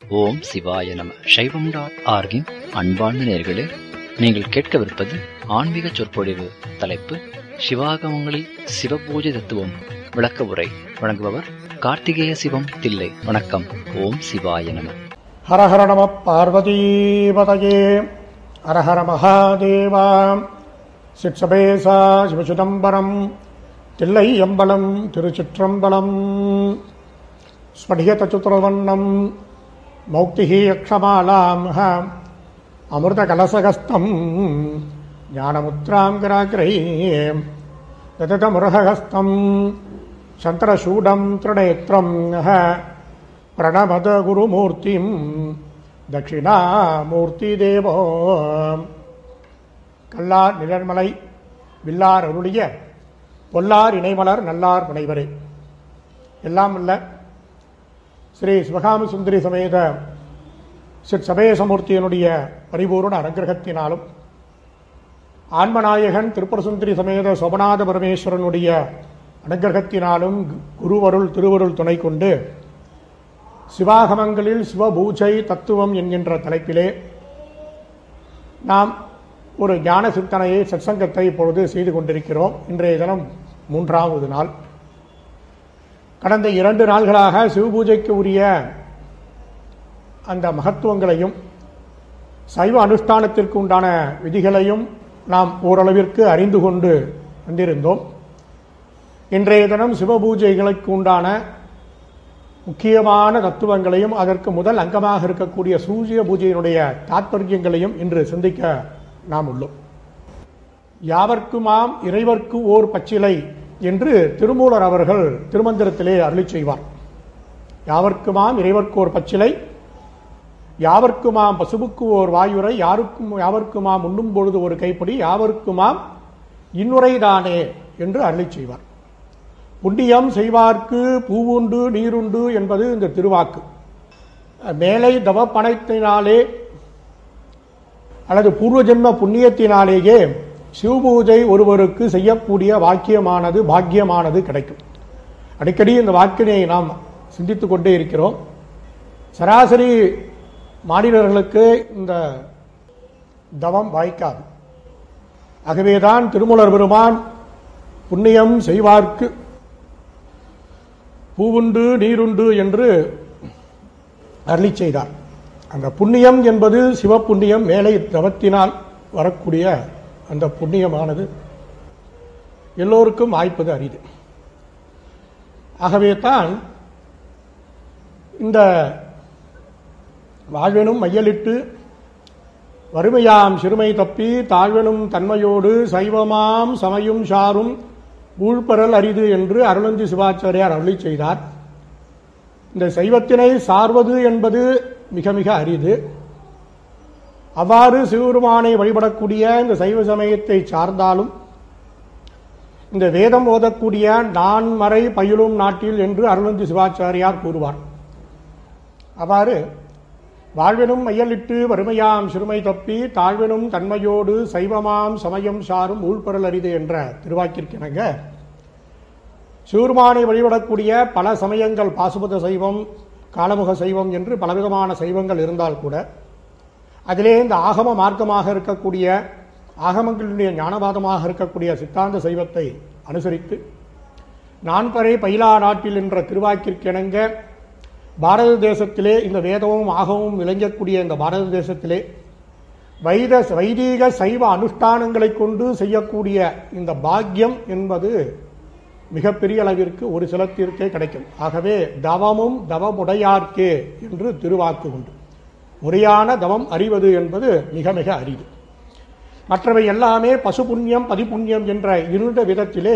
ஓம் சிவாய நம சைவம் டாட் ஆர்கின் அன்பார்ந்த நேர்களே நீங்கள் கேட்கவிருப்பது ஆன்மீக சொற்பொழிவு தலைப்பு சிவாகமங்களில் சிவபூஜை தத்துவம் விளக்க உரை வழங்குபவர் கார்த்திகேய சிவம் தில்லை வணக்கம் ஓம் சிவாய நம ஹரஹர நம பார்வதீபதயே ஹரஹர மகாதேவா சிற்சபேசா சிவசிதம்பரம் தில்லை அம்பலம் திருச்சிற்றம்பலம் ஸ்படிகதச்சுத்திரவண்ணம் மௌக்திः யக்ஷமாலாம் அமிர்தகலசகஸ்தம் ஞானமுத்ராம் கிராகிரை தததமுரகஸ்தம் சந்திரசூடம் திருநேத்திரம் பிரணமத குருமூர்த்திம் தட்சிணாமூர்த்தி தேவோ கல்லார் நிழன்மலை வில்லார் அருளிய பொல்லார் இணைமலர் நல்லார் முனைவரே எல்லாம் அல்ல ஸ்ரீ சிவகாம சுந்தரி சமேத சிற் சமயசமூர்த்தியினுடைய பரிபூர்ண அனுகிரகத்தினாலும் ஆன்மநாயகன் திருப்பரசுந்தரி சமேத சோபநாத பரமேஸ்வரனுடைய அனுகிரகத்தினாலும் குருவருள் திருவருள் துணை கொண்டு சிவாகமங்களில் சிவபூஜை தத்துவம் என்கின்ற தலைப்பிலே நாம் ஒரு ஞான சிந்தனையை சத்சங்கத்தை இப்பொழுது செய்து கொண்டிருக்கிறோம் இன்றைய தினம் மூன்றாவது நாள் கடந்த இரண்டு நாள்களாக சிவபூஜைக்கு உரிய அந்த மகத்துவங்களையும் சைவ அனுஷ்டானத்திற்கு உண்டான விதிகளையும் நாம் ஓரளவிற்கு அறிந்து கொண்டு வந்திருந்தோம் இன்றைய தினம் சிவபூஜைகளுக்கு உண்டான முக்கியமான தத்துவங்களையும் அதற்கு முதல் அங்கமாக இருக்கக்கூடிய சூரிய பூஜையினுடைய தாத்பரியங்களையும் இன்று சிந்திக்க நாம் உள்ளோம் யாவர்க்குமாம் இறைவர்க்கு ஓர் பச்சிலை என்று திருமூலர் அவர்கள் திருமந்திரத்திலே அருளி செய்வார் யாவர்க்குமாம் இறைவர்க்கு ஓர் பச்சிலை யாவர்க்குமாம் பசுவுக்கு ஓர் வாயுரை யாருக்கும் யாவர்க்குமாம் உண்ணும் பொழுது ஒரு கைப்படி யாவர்க்குமாம் இன்னுரைதானே என்று அருளி செய்வார் புண்ணியம் செய்வார்க்கு பூவுண்டு நீருண்டு என்பது இந்த திருவாக்கு மேலை தவப்பணத்தினாலே அல்லது பூர்வ ஜென்ம புண்ணியத்தினாலேயே சிவபூஜை ஒருவருக்கு செய்யக்கூடிய வாக்கியமானது பாக்கியமானது கிடைக்கும் அடிக்கடி இந்த வாக்கினை நாம் சிந்தித்துக் கொண்டே இருக்கிறோம் சராசரி மாநிலர்களுக்கு இந்த தவம் வாய்க்காது ஆகவேதான் திருமலர் பெருமான் புண்ணியம் செய்வார்க்கு பூவுண்டு நீருண்டு என்று அருளி செய்தார் அந்த புண்ணியம் என்பது சிவப்புண்ணியம் மேலை தவத்தினால் வரக்கூடிய அந்த புண்ணியமானது எல்லோருக்கும் வாய்ப்பது அரிது ஆகவே தான் இந்த வாழ்வெனும் மையலிட்டு வறுமையாம் சிறுமை தப்பி தாழ்வெனும் தன்மையோடு சைவமாம் சமையும் சாரும் ஊழ்பரல் அரிது என்று அருளந்தி சிவாச்சாரியார் அருளி செய்தார் இந்த சைவத்தினை சார்வது என்பது மிக மிக அரிது அவ்வாறு சிவபெருமானை வழிபடக்கூடிய இந்த சைவ சமயத்தை சார்ந்தாலும் இந்த வேதம் ஓதக்கூடிய நான் மறை பயிலும் நாட்டில் என்று அருளந்தி சிவாச்சாரியார் கூறுவார் அவ்வாறு வாழ்வெனும் மையலிட்டு வறுமையாம் சிறுமை தப்பி தாழ்வெனும் தன்மையோடு சைவமாம் சமயம் சாரும் ஊழ்பொருள் அரிது என்ற திருவாக்கிற்கிணங்க சிவருமானை வழிபடக்கூடிய பல சமயங்கள் பாசுபத சைவம் காலமுக சைவம் என்று பலவிதமான சைவங்கள் இருந்தால் கூட அதிலே இந்த ஆகம மார்க்கமாக இருக்கக்கூடிய ஆகமங்களுடைய ஞானவாதமாக இருக்கக்கூடிய சித்தாந்த சைவத்தை அனுசரித்து நான்பறை பயிலா நாட்டில் என்ற திருவாக்கிற்கிணங்க பாரத தேசத்திலே இந்த வேதமும் ஆகமும் விளங்கக்கூடிய இந்த பாரத தேசத்திலே வைத வைதீக சைவ அனுஷ்டானங்களை கொண்டு செய்யக்கூடிய இந்த பாக்கியம் என்பது மிகப்பெரிய அளவிற்கு ஒரு சிலத்திற்கே கிடைக்கும் ஆகவே தவமும் தவமுடையார்க்கே என்று திருவாக்கு உண்டு முறையான தவம் அறிவது என்பது மிக மிக அரிது மற்றவை எல்லாமே பசு புண்ணியம் பதிப்புண்ணியம் என்ற இருண்ட விதத்திலே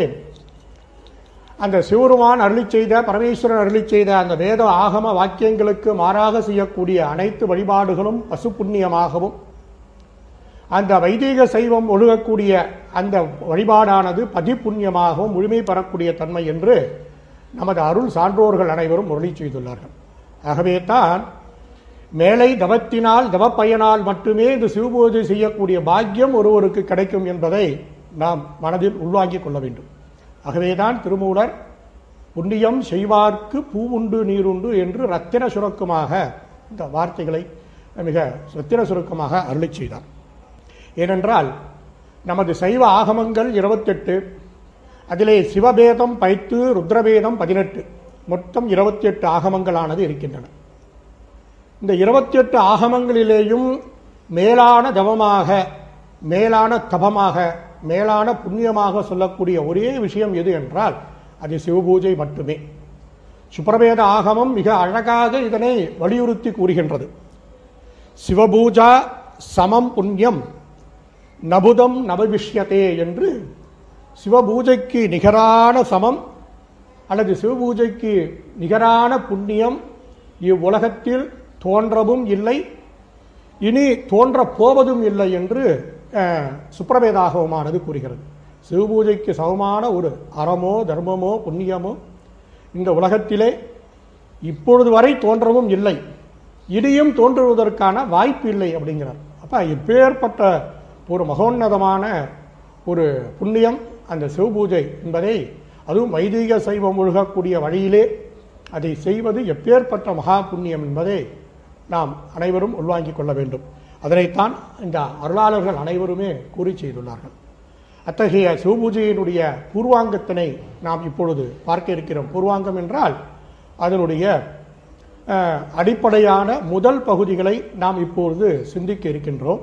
அந்த சிவருமான் அருளி செய்த பரமேஸ்வரன் அருளி செய்த அந்த வேத ஆகம வாக்கியங்களுக்கு மாறாக செய்யக்கூடிய அனைத்து வழிபாடுகளும் பசு புண்ணியமாகவும் அந்த வைதீக சைவம் ஒழுகக்கூடிய அந்த வழிபாடானது பதிப்புண்ணியமாகவும் முழுமை பெறக்கூடிய தன்மை என்று நமது அருள் சான்றோர்கள் அனைவரும் முரளி செய்துள்ளார்கள் ஆகவே தான் மேலை தவத்தினால் தவப்பயனால் மட்டுமே இந்த சிவபூஜை செய்யக்கூடிய பாக்கியம் ஒருவருக்கு கிடைக்கும் என்பதை நாம் மனதில் உள்வாங்கிக் கொள்ள வேண்டும் ஆகவேதான் திருமூலர் புண்ணியம் செய்வார்க்கு பூவுண்டு நீருண்டு என்று ரத்தின சுரக்குமாக இந்த வார்த்தைகளை மிக சித்திர சுருக்கமாக அருளி செய்தார் ஏனென்றால் நமது சைவ ஆகமங்கள் இருபத்தெட்டு அதிலே சிவபேதம் பைத்து ருத்ரபேதம் பதினெட்டு மொத்தம் இருபத்தி எட்டு ஆகமங்களானது இருக்கின்றன இந்த இருபத்தி எட்டு ஆகமங்களிலேயும் மேலான தவமாக மேலான தபமாக மேலான புண்ணியமாக சொல்லக்கூடிய ஒரே விஷயம் எது என்றால் அது சிவபூஜை மட்டுமே சுப்பிரவேத ஆகமம் மிக அழகாக இதனை வலியுறுத்தி கூறுகின்றது சிவபூஜா சமம் புண்ணியம் நபுதம் நபவிஷ்யதே என்று சிவபூஜைக்கு நிகரான சமம் அல்லது சிவபூஜைக்கு நிகரான புண்ணியம் இவ்வுலகத்தில் தோன்றவும் இல்லை இனி தோன்றப் போவதும் இல்லை என்று அஹ், சுப்பிரவேதாகவமானது கூறுகிறது சிவபூஜைக்கு சமமான ஒரு அறமோ தர்மமோ புண்ணியமோ இந்த உலகத்திலே இப்பொழுது வரை தோன்றவும் இல்லை இனியும் தோன்றுவதற்கான வாய்ப்பு இல்லை அப்படிங்கிறார் அப்ப இப்பேற்பட்ட ஒரு மகோன்னதமான ஒரு புண்ணியம் அந்த சிவபூஜை என்பதை அதுவும் வைதிக சைவம் ஒழுகக்கூடிய வழியிலே அதை செய்வது எப்பேற்பட்ட மகா புண்ணியம் என்பதை நாம் அனைவரும் உள்வாங்கிக் கொள்ள வேண்டும் அதனைத்தான் இந்த அருளாளர்கள் அனைவருமே கூறி செய்துள்ளார்கள் அத்தகைய சிவபூஜையினுடைய பூர்வாங்கத்தினை நாம் இப்பொழுது பார்க்க இருக்கிறோம் பூர்வாங்கம் என்றால் அதனுடைய அஹ், அடிப்படையான முதல் பகுதிகளை நாம் இப்பொழுது சிந்திக்க இருக்கின்றோம்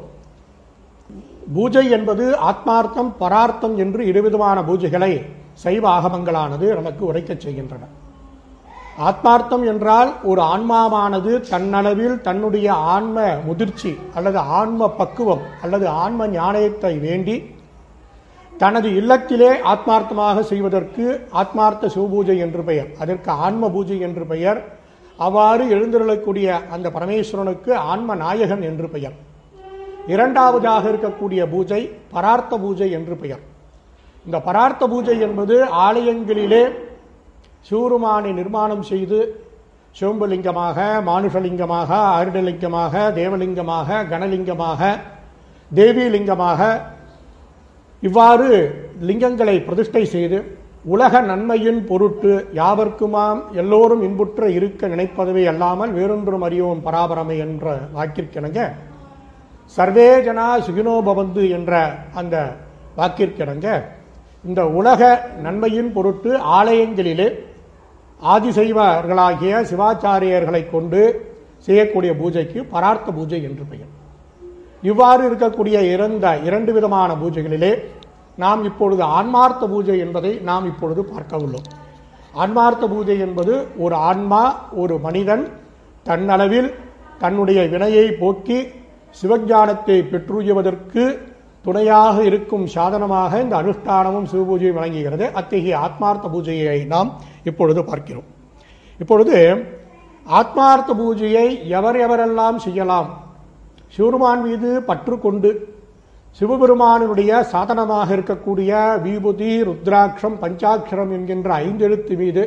பூஜை என்பது ஆத்மார்த்தம் பரார்த்தம் என்று இருவிதமான பூஜைகளை சைவ ஆகமங்களானது நமக்கு உரைக்கச் செய்கின்றன ஆத்மார்த்தம் என்றால் ஒரு ஆன்மாவானது தன்னளவில் தன்னுடைய ஆன்ம முதிர்ச்சி அல்லது ஆன்ம பக்குவம் அல்லது ஆன்ம ஞானத்தை வேண்டி தனது இல்லத்திலே ஆத்மார்த்தமாக செய்வதற்கு ஆத்மார்த்த சிவபூஜை என்று பெயர் அதற்கு ஆன்ம பூஜை என்று பெயர் அவ்வாறு எழுந்தருளக்கூடிய அந்த பரமேஸ்வரனுக்கு ஆன்ம நாயகன் என்று பெயர் இரண்டாவதாக இருக்கக்கூடிய பூஜை பரார்த்த பூஜை என்று பெயர் இந்த பரார்த்த பூஜை என்பது ஆலயங்களிலே சிவருமானை நிர்மாணம் செய்து சிவம்பலிங்கமாக மானுஷலிங்கமாக ஆருடலிங்கமாக தேவலிங்கமாக கணலிங்கமாக தேவிலிங்கமாக இவ்வாறு லிங்கங்களை பிரதிஷ்டை செய்து உலக நன்மையின் பொருட்டு யாவர்க்குமாம் எல்லோரும் இன்புற்ற இருக்க நினைப்பதுவே அல்லாமல் வேறொன்றும் அறியோம் பராபரமை என்ற வாக்கிற்கிணங்க சர்வே ஜனா சுகினோ பவந்து என்ற அந்த வாக்கிற்கிணங்க இந்த உலக நன்மையின் பொருட்டு ஆலயங்களிலே ஆதிசைவர்களாகிய சிவாச்சாரியர்களை கொண்டு செய்யக்கூடிய பூஜைக்கு பரார்த்த பூஜை என்று பெயர் இவ்வாறு இருக்கக்கூடிய இரண்ட இரண்டு விதமான பூஜைகளிலே நாம் இப்பொழுது ஆன்மார்த்த பூஜை என்பதை நாம் இப்பொழுது பார்க்க உள்ளோம் ஆன்மார்த்த பூஜை என்பது ஒரு ஆன்மா ஒரு மனிதன் தன்னளவில் தன்னுடைய வினையை போக்கி சிவஞானத்தை பெற்றுயவதற்கு துணையாக இருக்கும் சாதனமாக இந்த அனுஷ்டானமும் சிவபூஜையும் வழங்குகிறது அத்தகைய ஆத்மார்த்த பூஜையை நாம் இப்பொழுது பார்க்கிறோம் இப்பொழுது ஆத்மார்த்த பூஜையை எவர் எவரெல்லாம் செய்யலாம் சிவருமான் மீது பற்று கொண்டு சிவபெருமானுடைய சாதனமாக இருக்கக்கூடிய விபூதி ருத்ராட்சம் பஞ்சாட்சரம் என்கின்ற ஐந்தெழுத்து மீது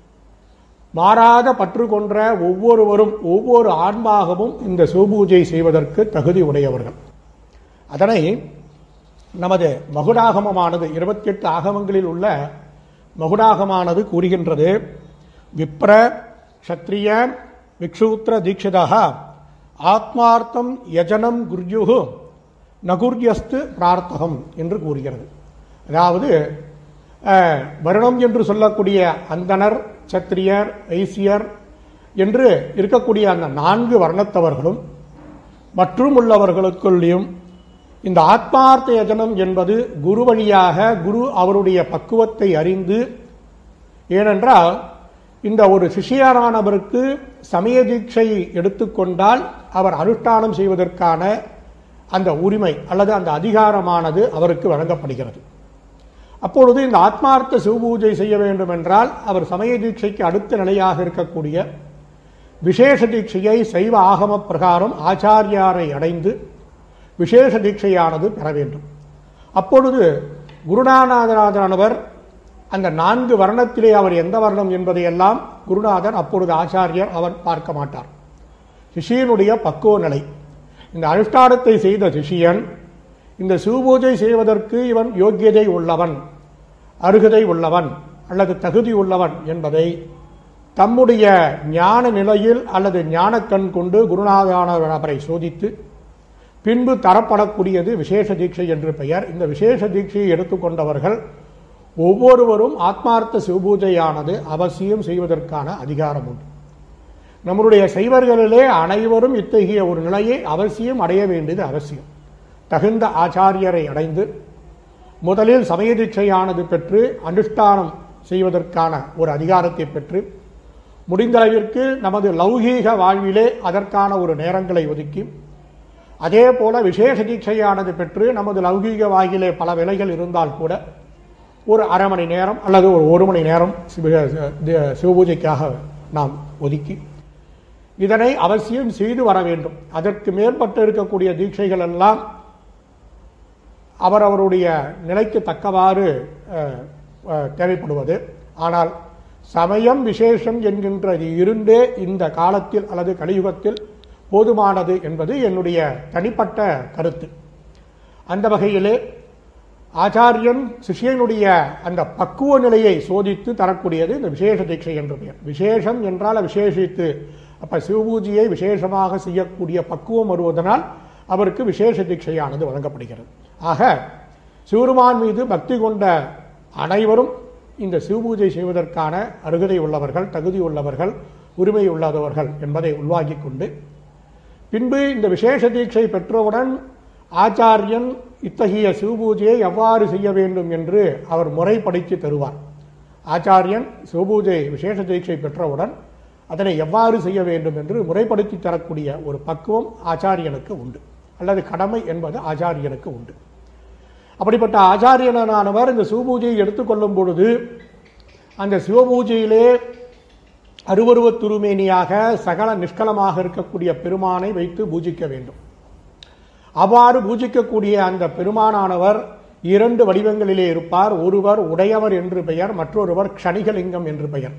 மாறாத பற்று கொன்ற ஒவ்வொருவரும் ஒவ்வொரு ஆன்மாகவும் இந்த சிவபூஜை செய்வதற்கு தகுதி உடையவர்கள் அதனை நமது மகுடாகமமானது இருபத்தி எட்டு ஆகமங்களில் உள்ள மகுடாகமானது கூறுகின்றது விப்ர க்ஷத்ரிய விக்ஷூத்திர தீட்சிதா ஆத்மார்த்தம் யஜனம் குர்யுகு நகுர்யஸ்து பிரார்த்தகம் என்று கூறுகிறது அதாவது அஹ், வருணம் என்று சொல்லக்கூடிய அந்தணர் சத்திரியர் வைசியர் என்று இருக்கக்கூடிய அந்த நான்கு வர்ணத்தவர்களும் மற்றும் உள்ளவர்களுக்குள்ளேயும் இந்த ஆத்மார்த்த யஜனம் என்பது குரு வழியாக குரு அவருடைய பக்குவத்தை அறிந்து ஏனென்றால் இந்த ஒரு சிஷியரானவருக்கு சமய தீட்சை எடுத்துக்கொண்டால் அவர் அனுஷ்டானம் செய்வதற்கான அந்த உரிமை அல்லது அந்த அதிகாரமானது அவருக்கு வழங்கப்படுகிறது அப்பொழுது இந்த ஆத்மார்த்த சிவபூஜை செய்ய வேண்டும் என்றால் அவர் சமய தீட்சைக்கு அடுத்த நிலையாக இருக்கக்கூடிய விசேஷ தீட்சையை சைவ ஆகம பிரகாரம் ஆச்சாரியாரை அடைந்து விசேஷ தீட்சையானது பெற வேண்டும் அப்பொழுது குருநாதநாதரானவர் அந்த நான்கு வர்ணத்திலே அவர் எந்த வர்ணம் என்பதையெல்லாம் குருநாதர் அப்பொழுது ஆச்சாரியர் அவர் பார்க்க மாட்டார் சிஷியனுடைய பக்குவ நிலை இந்த அனுஷ்டானத்தை செய்த சிஷியன் இந்த சிவபூஜை செய்வதற்கு இவன் யோக்கியதை உள்ளவன் அருகதை உள்ளவன் அல்லது தகுதி உள்ளவன் என்பதை தம்முடைய ஞான நிலையில் அல்லது ஞானக்கண் கொண்டு குருநாதான நபரை சோதித்து பின்பு தரப்படக்கூடியது விசேஷ தீட்சை என்று பெயர் இந்த விசேஷ தீட்சையை எடுத்துக்கொண்டவர்கள் ஒவ்வொருவரும் ஆத்மார்த்த சிவபூஜையானது அவசியம் செய்வதற்கான அதிகாரம் உண்டு நம்முடைய செய்வர்களிலே அனைவரும் இத்தகைய ஒரு நிலையை அவசியம் அடைய வேண்டியது அவசியம் தகுந்த ஆச்சாரியரை அடைந்து முதலில் சமய தீட்சையானது பெற்று அனுஷ்டானம் செய்வதற்கான ஒரு அதிகாரத்தை பெற்று முடிந்த அளவிற்கு நமது லௌகீக வாழ்விலே அதற்கான ஒரு நேரங்களை ஒதுக்கி அதே போல விசேஷ தீட்சையானது பெற்று நமது லௌகீக வாழ்விலே பல விலைகள் இருந்தால் கூட ஒரு அரை மணி நேரம் அல்லது ஒரு ஒரு மணி நேரம் சிவ- தி- சிவபூஜைக்காக நாம் ஒதுக்கி இதனை அவசியம் செய்து வர வேண்டும் அதற்கு மேற்பட்டு இருக்கக்கூடிய தீட்சைகள் எல்லாம் அவரவருடைய நிலைக்கு தக்கவாறு அஹ், அஹ், தேவைப்படுவது ஆனால் சமயம் விசேஷம் என்கின்ற இது இருந்தே இந்த காலத்தில் அல்லது கலியுகத்தில் போதுமானது என்பது என்னுடைய தனிப்பட்ட கருத்து அந்த வகையிலே ஆச்சாரியன் சிஷியனுடைய அந்த பக்குவ நிலையை சோதித்து தரக்கூடியது இந்த விசேஷ தீட்சை என்று பெயர் விசேஷம் என்றால் விசேஷித்து அப்ப சிவபூஜையை விசேஷமாக செய்யக்கூடிய பக்குவம் வருவதனால் அவருக்கு விசேஷ தீட்சையானது வழங்கப்படுகிறது ஆக சிவருமான் மீது பக்தி கொண்ட அனைவரும் இந்த சிவபூஜை செய்வதற்கான அருகதை உள்ளவர்கள் தகுதி உள்ளவர்கள் உரிமை உள்ளதவர்கள் என்பதை உள்வாங்கிக் கொண்டு பின்பு இந்த விசேஷ தீட்சை பெற்றவுடன் ஆச்சாரியன் இத்தகைய சிவபூஜையை எவ்வாறு செய்ய வேண்டும் என்று அவர் முறைப்படுத்தி தருவார் ஆச்சாரியன் சிவபூஜை விசேஷ தீட்சை பெற்றவுடன் அதனை எவ்வாறு செய்ய வேண்டும் என்று முறைப்படுத்தி தரக்கூடிய ஒரு பக்குவம் ஆச்சாரியனுக்கு உண்டு அல்லது கடமை என்பது ஆச்சாரியனுக்கு உண்டு அப்படிப்பட்ட ஆச்சாரியனானவர் இந்த சிவபூஜையை எடுத்துக்கொள்ளும் பொழுது அந்த சிவபூஜையிலே அருவருவ துருமேனியாக சகல நிஷ்கலமாக இருக்கக்கூடிய பெருமானை வைத்து பூஜிக்க வேண்டும் அவ்வாறு பூஜிக்கக்கூடிய அந்த பெருமானானவர் இரண்டு வடிவங்களிலே இருப்பார் ஒருவர் உடையவர் என்று பெயர் மற்றொருவர் க்ஷணிகலிங்கம் என்று பெயர்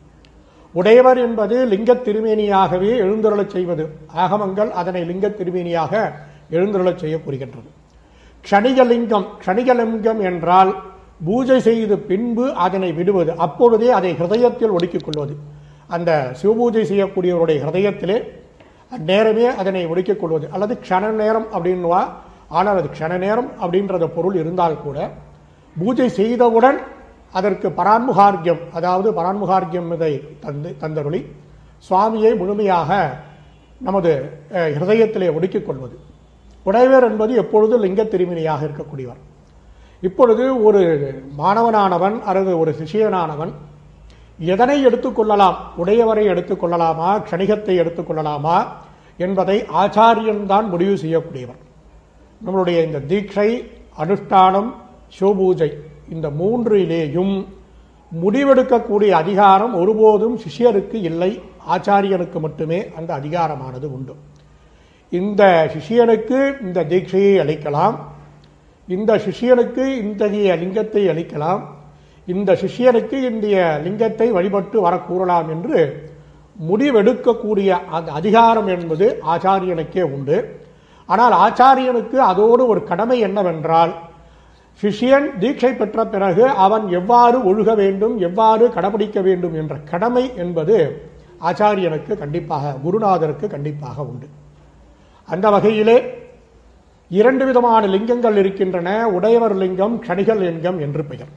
உடையவர் என்பது லிங்கத் திருமேனியாகவே எழுந்தருளச் செய்வது ஆகமங்கள் அதனை லிங்கத் திருமேனியாக எழுந்தருளச் செய்ய கூறுகின்றது க்ஷணிகலிங்கம் க்ஷணிகலிங்கம் என்றால் பூஜை செய்து பின்பு அதனை விடுவது அப்பொழுதே அதை ஹிருதயத்தில் ஒடுக்கிக் கொள்வது அந்த சிவபூஜை செய்யக்கூடியவருடைய ஹிருதயத்திலே அந்நேரமே அதனை ஒடுக்கிக் கொள்வது அல்லது க்ஷண நேரம் அப்படின்வா ஆனால் அது க்ஷண நேரம் அப்படின்றத பொருள் இருந்தால் கூட பூஜை செய்தவுடன் அதற்கு பரான்முகார்க்கியம் அதாவது பரான்முகார்க்கியம் இதை தந்து தந்தருளி சுவாமியை முழுமையாக நமது அஹ், ஹிருதயத்திலே ஒடுக்கிக் கொள்வது உடையவர் என்பது எப்பொழுதும் லிங்க திருமணியாக இருக்கக்கூடியவர் இப்பொழுது ஒரு மாணவனானவன் அல்லது ஒரு சிஷியனானவன் எதனை எடுத்துக்கொள்ளலாம் உடையவரை எடுத்துக்கொள்ளலாமா க்ஷணிகத்தை எடுத்துக்கொள்ளலாமா என்பதை ஆச்சாரியன் தான் முடிவு செய்யக்கூடியவர் நம்மளுடைய இந்த தீட்சை அனுஷ்டானம் சிவபூஜை இந்த மூன்றிலேயும் முடிவெடுக்கக்கூடிய அதிகாரம் ஒருபோதும் சிஷ்யருக்கு இல்லை ஆச்சாரியனுக்கு மட்டுமே அந்த அதிகாரமானது உண்டு இந்த சிஷியனுக்கு இந்த தீட்சையை அளிக்கலாம் இந்த சிஷியனுக்கு இத்தகைய லிங்கத்தை அளிக்கலாம் இந்த சிஷியனுக்கு இந்திய லிங்கத்தை வழிபட்டு வரக்கூறலாம் என்று முடிவெடுக்கக்கூடிய அந்த அதிகாரம் என்பது ஆச்சாரியனுக்கே உண்டு ஆனால் ஆச்சாரியனுக்கு அதோடு ஒரு கடமை என்னவென்றால் சிஷியன் தீட்சை பெற்ற பிறகு அவன் எவ்வாறு ஒழுக வேண்டும் எவ்வாறு கடைபிடிக்க வேண்டும் என்ற கடமை என்பது ஆச்சாரியனுக்கு கண்டிப்பாக குருநாதருக்கு கண்டிப்பாக உண்டு அந்த வகையிலே இரண்டு விதமான லிங்கங்கள் இருக்கின்றன உடையவர் லிங்கம் க்ஷணிகல் லிங்கம் என்று பெயர்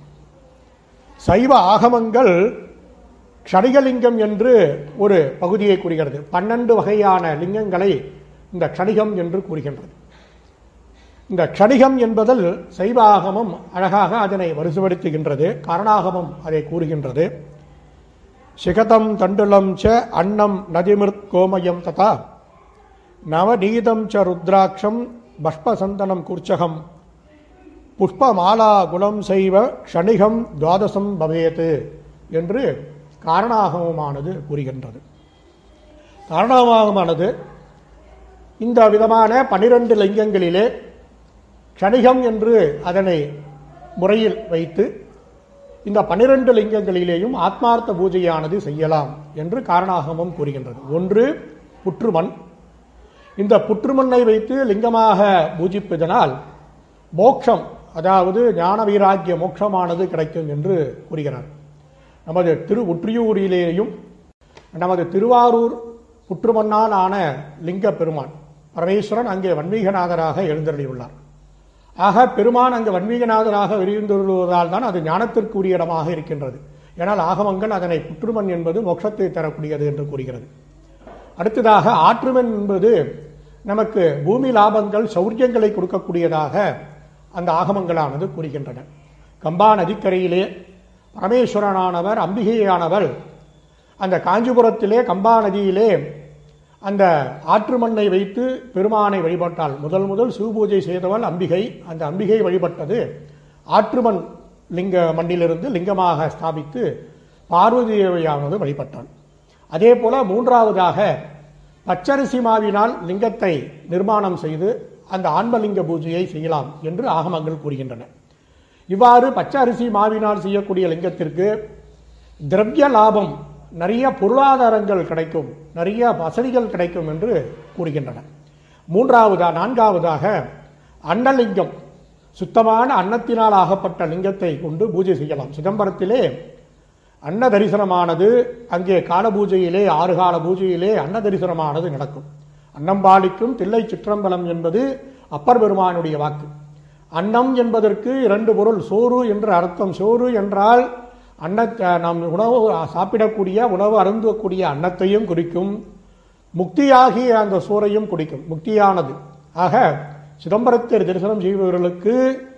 சைவ ஆகமங்கள் க்ஷணிகலிங்கம் என்று ஒரு பகுதியை கூறுகிறது பன்னெண்டு வகையான லிங்கங்களை இந்த க்ஷணிகம் என்று கூறுகின்றது இந்த க்ஷணிகம் என்பதில் சைவ ஆகமம் அழகாக அதனை வரிசைப்படுத்துகின்றது காரணாகமம் அதை கூறுகின்றது சிகதம் தண்டுலம் ச அன்னம் நதிமிருத் கோமயம் ததா நவநீதம் ச ருத்ராட்சம் பஷ்பசந்தனம் குர்ச்சகம் புஷ்பமாலா குலம் செய்வ க்ஷணிகம் துவாதசம் பவேத் என்று காரணாகமமானது கூறுகின்றது காரணாகமானது இந்த விதமான பனிரெண்டு லிங்கங்களிலே க்ஷணிகம் என்று அதனை முறையில் வைத்து இந்த பனிரெண்டு லிங்கங்களிலேயும் ஆத்மார்த்த பூஜையானது செய்யலாம் என்று காரணாகமம் கூறுகின்றது ஒன்று புற்றுமண் இந்த புற்றுமண்ணை வைத்து லிங்கமாக பூஜிப்பதனால் மோட்சம் அதாவது ஞான வைராக்கிய மோட்சமானது கிடைக்கும் என்று கூறுகிறார் நமது திரு உற்றியூரிலேயும் நமது திருவாரூர் புற்றுமண்ணால் ஆன லிங்க பெருமான் பரமேஸ்வரன் அங்கே வன்மீகநாதராக எழுந்தருளியுள்ளார் ஆக பெருமான் அங்கு வன்மீகநாதராக விரிந்துள்ளதால் தான் அது ஞானத்திற்குரிய இடமாக இருக்கின்றது ஏனால் ஆகமங்கள் அதனை புற்றுமண் என்பது மோட்சத்தை தரக்கூடியது என்று கூறுகிறது அடுத்ததாக ஆற்றுமண் என்பது நமக்கு பூமி லாபங்கள் சௌரியங்களை கொடுக்கக்கூடியதாக அந்த ஆகமங்களானது கூறுகின்றன கம்பா நதிக்கரையிலே பரமேஸ்வரனானவர் அம்பிகையானவர் அந்த காஞ்சிபுரத்திலே கம்பா நதியிலே அந்த ஆற்று மண்ணை வைத்து பெருமானை வழிபட்டாள் முதல் முதல் சிவபூஜை செய்தவள் அம்பிகை அந்த அம்பிகை வழிபட்டது ஆற்றுமண் லிங்க மண்ணிலிருந்து லிங்கமாக ஸ்தாபித்து பார்வதி தேவியானது வழிபட்டாள் அதே போல மூன்றாவதாக பச்சரிசி மாவினால் லிங்கத்தை நிர்மாணம் செய்து அந்த ஆன்மலிங்க பூஜையை செய்யலாம் என்று ஆகமங்கள் கூறுகின்றன இவ்வாறு பச்சை அரிசி மாவினால் செய்யக்கூடிய லிங்கத்திற்கு திரவிய லாபம் நிறைய பொருளாதாரங்கள் கிடைக்கும் நிறைய வசதிகள் கிடைக்கும் என்று கூறுகின்றன மூன்றாவதா நான்காவதாக அன்னலிங்கம் சுத்தமான அன்னத்தினால் ஆகப்பட்ட லிங்கத்தை கொண்டு பூஜை செய்யலாம் சிதம்பரத்திலே அன்ன தரிசனமானது அங்கே கால பூஜையிலே ஆறு கால பூஜையிலே அன்ன தரிசனமானது நடக்கும் அன்னம்பாளிக்கும் தில்லை சிற்றம்பலம் என்பது அப்பர் பெருமானுடைய வாக்கு அன்னம் என்பதற்கு இரண்டு பொருள் சோறு என்று அர்த்தம் சோறு என்றால் அன்ன நாம் உணவு சாப்பிடக்கூடிய உணவு அருந்தக்கூடிய அன்னத்தையும் குறிக்கும் முக்தியாகிய அந்த சோறையும் குறிக்கும் முக்தியானது ஆக சிதம்பரத்தை தரிசனம் செய்பவர்களுக்கு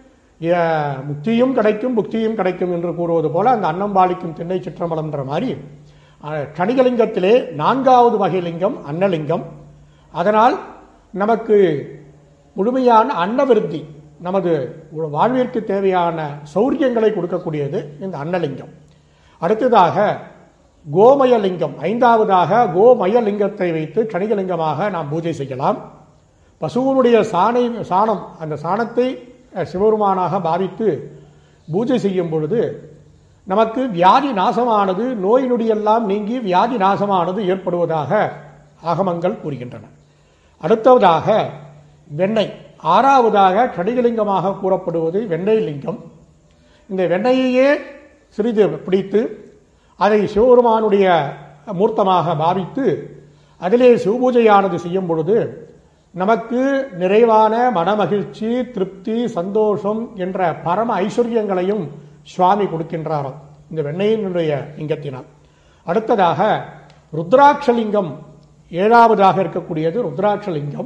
அஹ், முக்தியும் கிடைக்கும் புக்தியும் கிடைக்கும் என்று கூறுவது போல அந்த அன்னம்பாளிக்கும் திண்ணை சிற்றம்பலம்ன்ற மாதிரி அஹ், கணிகலிங்கத்திலே நான்காவது வகை லிங்கம் அன்னலிங்கம் அதனால் நமக்கு முழுமையான அன்னவிருத்தி நமது வாழ்விற்கு தேவையான சௌரியங்களை கொடுக்கக்கூடியது இந்த அன்னலிங்கம் அடுத்ததாக கோமயலிங்கம் ஐந்தாவதாக கோமயலிங்கத்தை வைத்து கணிகலிங்கமாக நாம் பூஜை செய்யலாம் பசுவனுடைய சாணை சாணம் அந்த சாணத்தை அஹ், சிவபெருமானாக பாவித்து பூஜை செய்யும் பொழுது நமக்கு வியாதி நாசமானது நோய் நொடியெல்லாம் நீங்கி வியாதி நாசமானது ஏற்படுவதாக ஆகமங்கள் கூறுகின்றன அடுத்ததாக வெண்ணெய் ஆறாவதாக கடிகலிங்கமாக கூறப்படுவது வெண்ணெய் லிங்கம் இந்த வெண்ணெயையே சிறிது பிடித்து அதை சிவபெருமானுடைய மூர்த்தமாக பாவித்து அதிலே சிவபூஜையானது செய்யும் பொழுது நமக்கு நிறைவான மனமகிழ்ச்சி திருப்தி சந்தோஷம் என்ற பரம ஐஸ்வர்யங்களையும் சுவாமி கொடுக்கின்றாராம் இந்த வெண்ணையினுடைய லிங்கத்தினால் அடுத்ததாக ருத்ராட்சலிங்கம் ஏழாவதாக இருக்கக்கூடியது ருத்ராட்சலிங்கம்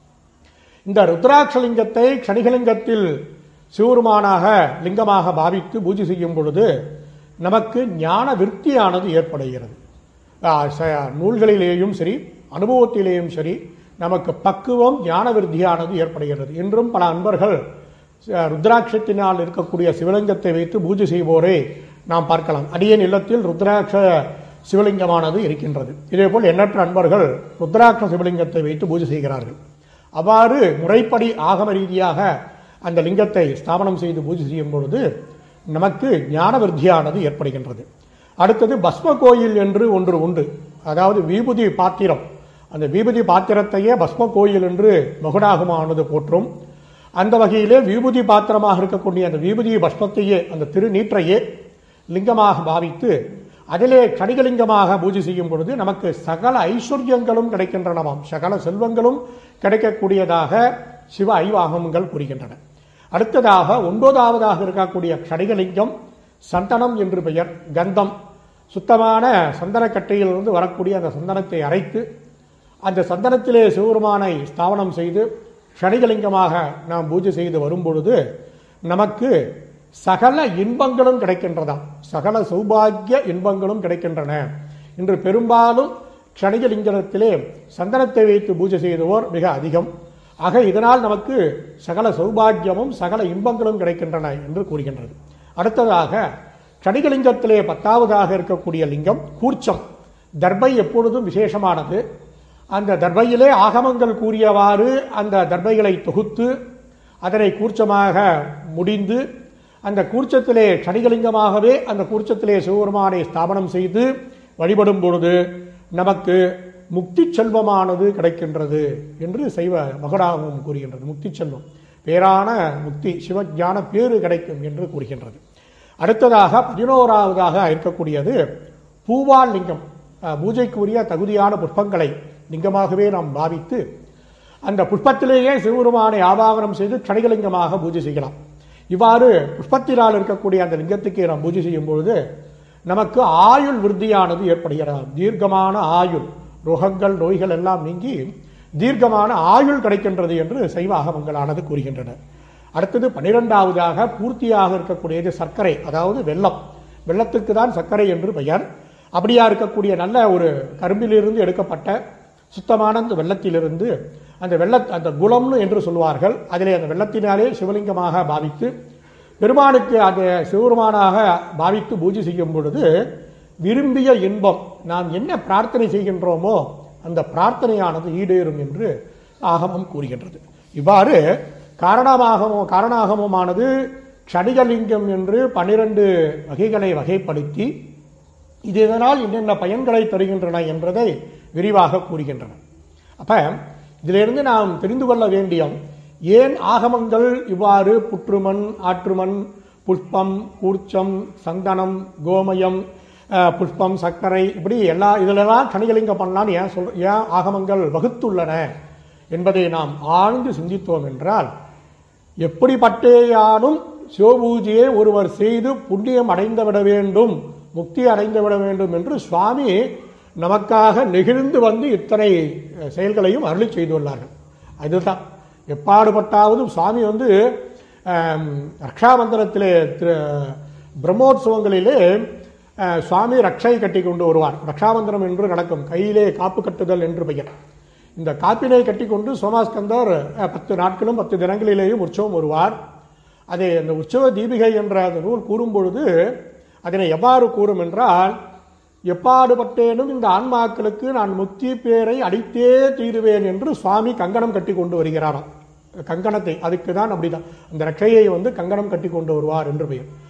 இந்த ருத்ராட்சலிங்கத்தை கணிகலிங்கத்தில் சிவருமானாக லிங்கமாக பாவித்து பூஜை செய்யும் பொழுது நமக்கு ஞான விருத்தியானது ஏற்படுகிறது ஆ, ச- நூல்களிலேயும் சரி அனுபவத்திலேயும் சரி நமக்கு பக்குவம் ஞான விருத்தியானது ஏற்படுகிறது இன்றும் பல அன்பர்கள் ச- ருத்ராட்சத்தினால் இருக்கக்கூடிய சிவலிங்கத்தை வைத்து பூஜை செய்வோரை நாம் பார்க்கலாம் அடியேன் இல்லத்தில் ருத்ராட்ச சிவலிங்கமானது இருக்கின்றது இதேபோல் எண்ணற்ற அன்பர்கள் ருத்ராட்ச சிவலிங்கத்தை வைத்து பூஜை செய்கிறார்கள் அவ்வாறு முறைப்படி ஆகம ரீதியாக அந்த லிங்கத்தை ஸ்தாபனம் செய்து பூஜை செய்யும் பொழுது நமக்கு ஞான விருத்தியானது ஏற்படுகின்றது அடுத்தது பஸ்ம கோயில் என்று ஒன்று உண்டு அதாவது விபூதி பாத்திரம் அந்த விபூதி பாத்திரத்தையே பஸ்ம கோயில் என்று மகுடாகமானது போற்றும் அந்த வகையிலே விபூதி பாத்திரமாக இருக்கக்கூடிய அந்த விபூதி பஸ்மத்தையே அந்த திருநீற்றையே லிங்கமாக பாவித்து அதிலே கடிகலிங்கமாக பூஜை செய்யும் பொழுது நமக்கு சகல ஐஸ்வர்யங்களும் கிடைக்கின்றனவாம் சகல செல்வங்களும் கிடைக்கக்கூடியதாக சிவ ஐவாகமங்கள் கூறுகின்றன அடுத்ததாக ஒன்பதாவதாக இருக்கக்கூடிய கடிகலிங்கம் சந்தனம் என்று பெயர் கந்தம் சுத்தமான சந்தனக்கட்டையிலிருந்து வரக்கூடிய அந்த சந்தனத்தை அரைத்து அந்த சந்தனத்திலே சிவபெருமானை ஸ்தாபனம் செய்து ஷணிகலிங்கமாக நாம் பூஜை செய்து வரும்பொழுது நமக்கு சகல இன்பங்களும் கிடைக்கின்றதாம் சகல சௌபாகிய இன்பங்களும் கிடைக்கின்றன இன்று பெரும்பாலும் க்ஷணிகலிங்கத்திலே சந்தனத்தை வைத்து பூஜை செய்தவோர் மிக அதிகம் ஆக இதனால் நமக்கு சகல சௌபாகியமும் சகல இன்பங்களும் கிடைக்கின்றன என்று கூறுகின்றது அடுத்ததாக கடிகலிங்கத்திலே பத்தாவதாக இருக்கக்கூடிய லிங்கம் கூர்ச்சம் தர்பை எப்பொழுதும் விசேஷமானது அந்த தர்பையிலே ஆகமங்கள் கூறியவாறு அந்த தர்பைகளை தொகுத்து அதனை கூர்ச்சமாக முடிந்து அந்த கூர்ச்சத்திலே கடிகலிங்கமாகவே அந்த கூர்ச்சத்திலே சிவபெருமானை ஸ்தாபனம் செய்து வழிபடும் பொழுது நமக்கு முக்தி செல்வமானது கிடைக்கின்றது என்று செய்வ மகடாகவும் கூறுகின்றது முக்தி செல்வம் பேரான முக்தி சிவஞான பேறு கிடைக்கும் என்று கூறுகின்றது அடுத்ததாக பதினோராவதாக இருக்கக்கூடியது பூவால் லிங்கம் அஹ், பூஜைக்கு உரிய தகுதியான புஷ்பங்களை லிங்கமாகவே நாம் பாவித்து அந்த புஷ்பத்திலேயே சிவபெருமானை ஆவாகனம் செய்து கணிகலிங்கமாக பூஜை செய்யலாம் இவ்வாறு புஷ்பத்தினால் இருக்கக்கூடிய அந்த லிங்கத்துக்கு நாம் பூஜை செய்யும் பொழுது நமக்கு ஆயுள் விருத்தியானது ஏற்படுகிறது தீர்க்கமான ஆயுள் ரோகங்கள் நோய்கள் எல்லாம் நீங்கி தீர்க்கமான ஆயுள் கிடைக்கின்றது என்று சைவ ஆகமங்களானது கூறுகின்றன அடுத்தது பன்னிரெண்டாவதாக பூர்த்தியாக இருக்கக்கூடியது சர்க்கரை அதாவது வெள்ளம் வெள்ளத்துக்கு தான் சர்க்கரை என்று பெயர் அப்படியா இருக்கக்கூடிய நல்ல ஒரு கரும்பிலிருந்து எடுக்கப்பட்ட சுத்தமான அந்த வெள்ளத்திலிருந்து அந்த வெள்ள அந்த குலம்னு என்று சொல்வார்கள் அதிலே அந்த வெள்ளத்தினாலே சிவலிங்கமாக பாவித்து பெருமானுக்கு அந்த சிவபெருமானாக பாவித்து பூஜை செய்யும் பொழுது விரும்பிய இன்பம் நாம் என்ன பிரார்த்தனை செய்கின்றோமோ அந்த பிரார்த்தனையானது ஈடேறும் என்று ஆகமம் கூறுகின்றது இவ்வாறு காரணமாகமோ காரணாகமமானது க்ஷணிகலிங்கம் என்று பன்னிரண்டு வகைகளை வகைப்படுத்தி இது இதனால் என்னென்ன பயன்களை தருகின்றன என்பதை விரிவாக கூறுகின்றன அப்ப இதிலிருந்து நாம் தெரிந்து கொள்ள வேண்டிய ஏன் ஆகமங்கள் இவ்வாறு புற்றுமண் ஆற்றுமண் புஷ்பம் கூர்ச்சம் சந்தனம் கோமயம் அஹ், புஷ்பம் சர்க்கரை இப்படி எல்லா இதிலெல்லாம் கணிகலிங்கம் பண்ணலான்னு ஏன் சொல் ஏன் ஆகமங்கள் வகுத்துள்ளன என்பதை நாம் ஆழ்ந்து சிந்தித்தோம் என்றால் எப்படிப்பட்டேயானும் சிவபூஜையை ஒருவர் செய்து புண்ணியம் அடைந்து விட வேண்டும் முக்தி அடைந்து விட வேண்டும் என்று சுவாமி நமக்காக நெகிழ்ந்து வந்து இத்தனை அஹ், செயல்களையும் அருளி செய்துள்ளார்கள் அதுதான் எப்பாடுபட்டாவது சுவாமி வந்து ஆம், ரக்ஷாபந்தனத்திலே திரு பிரம்மோற்சவங்களிலே அஹ், சுவாமி ரக்ஷை கட்டி கொண்டு வருவார் ரக்ஷாபந்தனம் என்று நடக்கும் கையிலே காப்பு கட்டுதல் என்று பெயர் இந்த காப்பினை கட்டிக்கொண்டு சோமாஸ்கந்தர் அஹ், பத்து நாட்களும் பத்து தினங்களிலேயும் உற்சவம் வருவார் அதை அந்த உற்சவ தீபிகை என்ற அந்த நூல் கூறும் பொழுது அதனை எவ்வாறு கூறும் என்றால் எப்பாடுபட்டேனும் இந்த ஆன்மாக்களுக்கு நான் முக்தி பேரை அடித்தே தீருவேன் என்று சுவாமி கங்கணம் கட்டி கொண்டு வருகிறாராம் கங்கணத்தை அதுக்கு தான் அப்படிதான் அந்த ரட்சையை வந்து கங்கணம் கட்டி கொண்டு வருவார் என்று பெயர்